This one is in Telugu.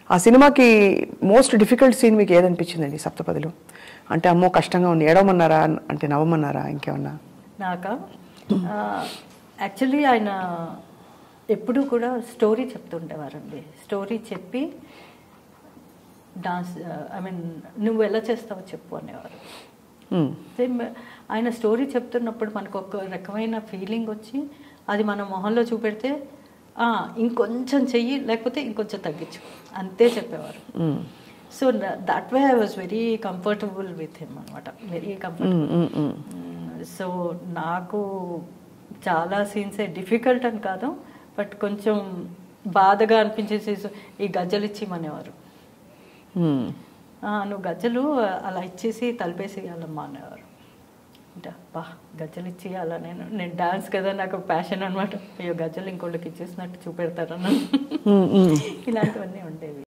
ఆ సినిమాకి మోస్ట్ డిఫికల్ట్ సీన్ మీకు ఏదనిపించిందండి సప్తపదిలో అంటే అమ్మో కష్టంగా ఉంది ఏడవమన్నారా అంటే నవ్వమన్నారా ఇంకేమన్నా నాక యాక్చువల్లీ ఆయన ఎప్పుడూ కూడా స్టోరీ చెప్తుండేవారండి స్టోరీ చెప్పి డాన్స్ ఐ మీన్ నువ్వు ఎలా చేస్తావో చెప్పు అనేవారు మ్మ్. సేమ్ ఆయన స్టోరీ చెప్తున్నప్పుడు మనకు ఒక రకమైన ఫీలింగ్ వచ్చి అది మన మొహంలో చూపెడితే "ఆ, ఇంకొంచెం చెయ్యి లేకపోతే ఇంకొంచెం తగ్గించు అంతే చెప్పేవారు hmm. So that way I was very comfortable with him అనమాట very comfortable hmm, hmm, hmm. So నాకు చాలా సీన్స్ డిఫికల్ట్ అని కాదు బట్ కొంచెం బాధగా అనిపించేసి ఈ గజ్జలు ఇచ్చిమనేవారు మ్మ్. "ఆ, నువ్వు గజ్జలు అలా ఇచ్చేసి తలిపేసేయాలమ్మా అనేవారు అంటే బా గజ్జలు ఇచ్చేయాలా నేను నేను డాన్స్ కదా నాకు ప్యాషన్ అనమాట అయ్యో గజ్జలు ఇంకోళ్ళకి ఇచ్చేసినట్టు చూపెడతారన్న మ్మ్, మ్మ్. ఇలాంటివన్నీ ఉండేవి